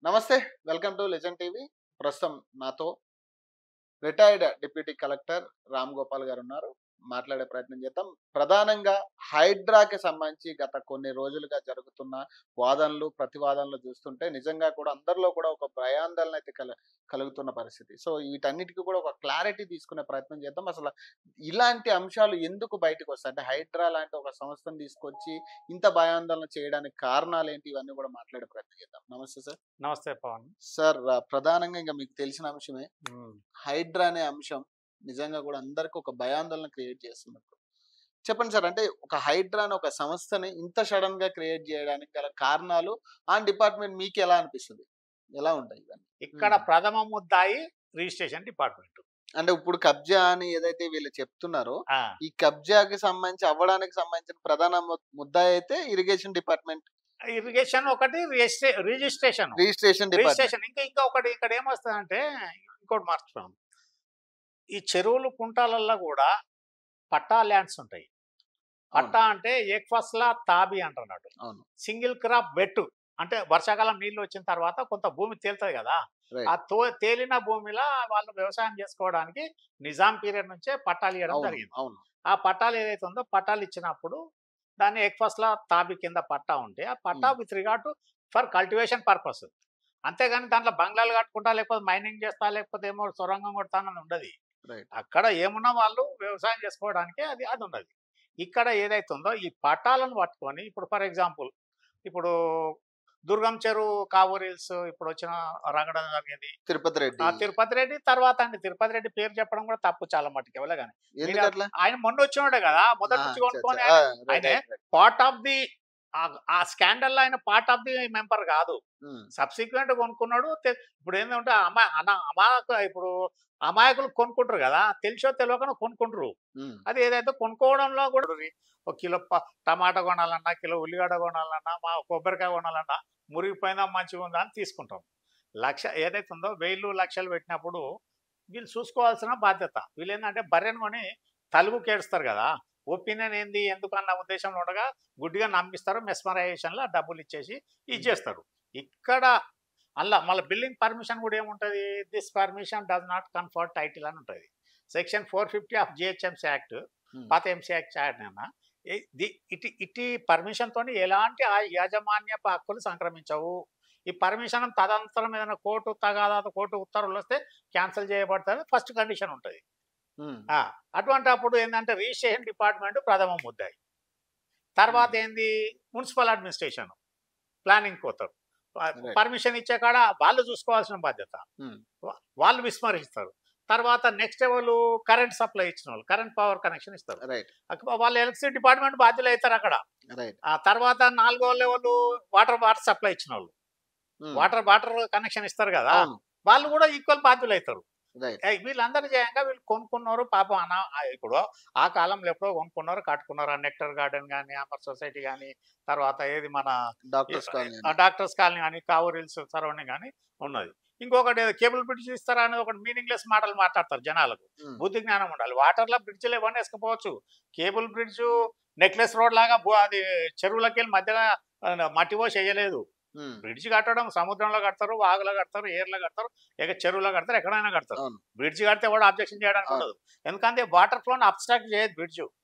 నమస్తే welcome to legend TV ప్రస్తుతం నాతో retired deputy collector Ram Gopal garu ఉన్నారు మాట్లాడే ప్రయత్నం చేద్దాం ప్రధానంగా హైడ్రాకి సంబంధించి గత కొన్ని రోజులుగా జరుగుతున్న వాదనలు ప్రతివాదనలు చూస్తుంటే నిజంగా కూడా అందరిలో కూడా ఒక భయాందోళన అయితే కల కలుగుతున్న పరిస్థితి సో వీటన్నిటికీ కూడా ఒక క్లారిటీ తీసుకునే ప్రయత్నం చేద్దాం అసలు ఇలాంటి అంశాలు ఎందుకు బయటకు వస్తాయి అంటే హైడ్రా లాంటి ఒక సంస్థను తీసుకొచ్చి ఇంత భయాందోళన చేయడానికి కారణాలు ఏంటి ఇవన్నీ కూడా మాట్లాడే ప్రయత్నం చేద్దాం నమస్తే సార్ నమస్తే పవన్ సార్ ఆ, ప్రధానంగా ఇంకా మీకు తెలిసిన అంశమే హైడ్రా అనే అంశం నిజంగా కూడా అందరికి ఒక భయాందోళన క్రియేట్ చేస్తున్నప్పుడు చెప్పండి సార్ అంటే ఒక హైడ్రా అనే ఒక సంస్థని ఇంత సడన్ గా క్రియేట్ చేయడానికి గల కారణాలు ఆ డిపార్ట్మెంట్ మీకు ఎలా అనిపిస్తుంది ఎలా ఉంటాయి ఇవన్నీ ఇక్కడ మ్మ్. ప్రథమ ముద్దాయి రిజిస్ట్రేషన్ డిపార్ట్మెంట్ అంటే ఇప్పుడు కబ్జా అని ఏదైతే వీళ్ళు చెప్తున్నారో ఈ కబ్జాకి సంబంధించి అవ్వడానికి సంబంధించిన ప్రధాన ము- ముద్దా అయితే ఇరిగేషన్ డిపార్ట్మెంట్ ఇరిగేషన్ ఒకటి రిజిస్ట్రే రిజిస్ట్రేషన్ రిజిస్ట్రేషన్ డిపార్ట్మెంట్ రిజిస్ట్రేషన్ ఇంకా ఇంకా ఒకటి ఇక్కడ ఏమొస్తుందంటే ఇంకోటి మార్చుకున్నాం ఈ చెరువులు కుంటాలల్లో కూడా పట్టా ల్యాండ్స్ ఉంటాయి పట్టా అంటే ఏక్ ఫస్లా తాబి అంటున్నాడు అవును సింగిల్ క్రాప్ వెట్టు అంటే వర్షాకాలం నీళ్లు వచ్చిన తర్వాత కొంత భూమి తేలుతుంది కదా Right. ఆ తో తేలిన భూమిలో వాళ్ళు వ్యవసాయం చేసుకోవడానికి నిజాం పీరియడ్ నుంచే పట్టాలు ఇవ్వడం అవును జరిగింది అవును ఆ పట్టాలు ఏదైతే ఉందో పట్టాలు ఇచ్చినప్పుడు దాన్ని ఎక్ఫస్లా తాబి కింద పట్టా ఉంటే ఆ patta Hmm. With regard to for cultivation purpose అంతేగాని దాంట్లో బంగ్లాలు కట్టుకుంటా లేకపోతే మైనింగ్ చేస్తా లేకపోతే ఏమో సొరంగం కొడతానని ఉండదు రైట్ అక్కడ ఏమున్నా వాళ్ళు వ్యవసాయం చేసుకోవడానికి అది అది ఉన్నది ఇక్కడ ఏదైతే ఉందో ఈ పట్టాలను పట్టుకొని ఇప్పుడు ఫర్ ఎగ్జాంపుల్ ఇప్పుడు దుర్గం చెరువు కావూరిల్స్ ఇప్పుడు వచ్చిన రంగడం జరిగింది తిరుపతి రెడ్డి ఆ తిరుపతి రెడ్డి తర్వాత అండి తిరుపతి రెడ్డి పేరు చెప్పడం కూడా తప్పు చాలా మట్టుకు ఎవరే కానీ ఎందుకు అట్లా ఆయన మొన్న వచ్చినాడే కదా మొదటి ఆ, నుంచి చ- కొనుక్కొని చ- ఆ, right, ఆయనే right, right. Part of the ah scandal ఆయన పార్ట్ ఆఫ్ ది మెంబర్ కాదు ఉమ్, సబ్సిక్వెంట్ కొనుక్కున్నాడు తె- ఇప్పుడు ఏంటంటే అమా అన- అమాయక ఇప్పుడు అమాయకులు కొనుక్కుంటారు కదా తెలిసో తెలియకుండా కొనుక్కుంటారు ఉమ్, అది ఏదైతే కొనుక్కోవడంలో కూడా ఒక కిలో ప- టమాటా కొనాలన్నా కిలో ఉల్లిగడ్డ కొనాలన్నా మా కొబ్బరికాయ కొనాలన్నా మురిగిపోయిందా మంచిగా ఉందా అని తీసుకుంటాం లక్ష ఏదైతే ఉందో వెయ్యిలు లక్షలు పెట్టినప్పుడు వీళ్ళు చూసుకోవాల్సిన బాధ్యత వీళ్ళు ఏంటంటే బర్రెను కొని తలుగు కేడుస్తారు కదా ఒపీనియన్ ఏంది ఎందుకన్న ఉద్దేశంలో ఉండగా గుడ్డిగా నమ్మిస్తారు మెస్మరైజేషన్లో డబ్బులు ఇచ్చేసి ఇచ్చేస్తారు ఇక్కడ అలా మళ్ళీ బిల్డింగ్ పర్మిషన్ కూడా ఏముంటుంది this permission does not confer title అని ఉంటుంది section four fifty of GHMC act um, పాత ఎంసీ యాక్ట్ అయినా ఇటు ఇటు పర్మిషన్ తోని ఎలాంటి ఆ యాజమాన్యపు హక్కులు సంక్రమించవు ఈ పర్మిషన్ తదనంతరం ఏదైనా కోర్టు తగాదాత కోర్టు ఉత్తర్వులు వస్తే క్యాన్సిల్ చేయబడుతుంది ఫస్ట్ కండిషన్ ఉంటుంది ఉమ్, ఆ, అటువంటి అప్పుడు ఏంటంటే రిజిస్ట్రేషన్ డిపార్ట్మెంట్ ప్రథమ ముద్దాయి తర్వాత Hmm. ఏంది మున్సిపల్ అడ్మినిస్ట్రేషన్ ప్లానింగ్ పోతారు Right. పర్మిషన్ ఇచ్చే కాడ వాళ్ళు చూసుకోవాల్సిన బాధ్యత Hmm. వా- వాళ్ళు విస్మరిస్తారు తర్వాత నెక్స్ట్ వాళ్ళు కరెంట్ సప్లై ఇచ్చిన వాళ్ళు కరెంట్ పవర్ కనెక్షన్ ఇస్తారు రైట్ అక్క- వాళ్ళు ఎలక్ట్రిసిటీ డిపార్ట్మెంట్ బాధ్యులు అవుతారు అక్కడ రైట్ ఆ తర్వాత నాలుగో లెవెల్ వాటర్ వాటర్ సప్లై ఇచ్చిన వాళ్ళు ఉమ్, వాటర్ వాటర్ కనెక్షన్ ఇస్తారు కదా అవును వాళ్ళు కూడా ఈక్వల్ బాధ్యులు అవుతారు రైట్ ఏయ్ వీళ్ళందరూ చేయంగా వీళ్ళు కొనుక్కున్నారు పాపం అన ఆ ఇప్పుడు ఆ కాలంలో ఎప్పుడో కొనుక్కున్నారు కట్టుకున్నారు ఆ నెక్టర్ గార్డెన్ కానీ అమర్ సొసైటీ కానీ తర్వాత ఏది మన డాక్టర్స్ కాలనీ ఆ డాక్టర్స్ కాలనీ కానీ కావూరిల్స్ సరౌండింగ్ కానీ ఉన్నది ఇంకొకటి ఏదో కేబుల్ బ్రిడ్జ్ ఇస్తారా అనేది ఒకటి మీనింగ్లెస్ మాటలు మాట్లాడతారు జనాలకు ఉమ్, బుద్ధి జ్ఞానం ఉండాలి వాటర్లో బ్రిడ్జ్లు ఇవన్నీ వేసుకుపోవచ్చు కేబుల్ బ్రిడ్జ్ నెక్లెస్ రోడ్ లాగా బు- అది చెరువులకి వెళ్ళి మధ్యలో ఆ, మట్టి పోసి వేయలేదు ఉమ్, బ్రిడ్జ్ కట్టడం సముద్రంలో కడతారు వాగులో కడతారు ఏర్లో కడతారు ఇక చెరువులో కడతారు ఎక్కడైనా కడతారు అవును బ్రిడ్జ్ కడితే కూడా అబ్జెక్షన్ చేయడానికి అవును. ఉండదు ఎందుకంటే వాటర్ ఫ్లోని అబ్స్ట్రాక్ట్ చేయదు బ్రిడ్జ్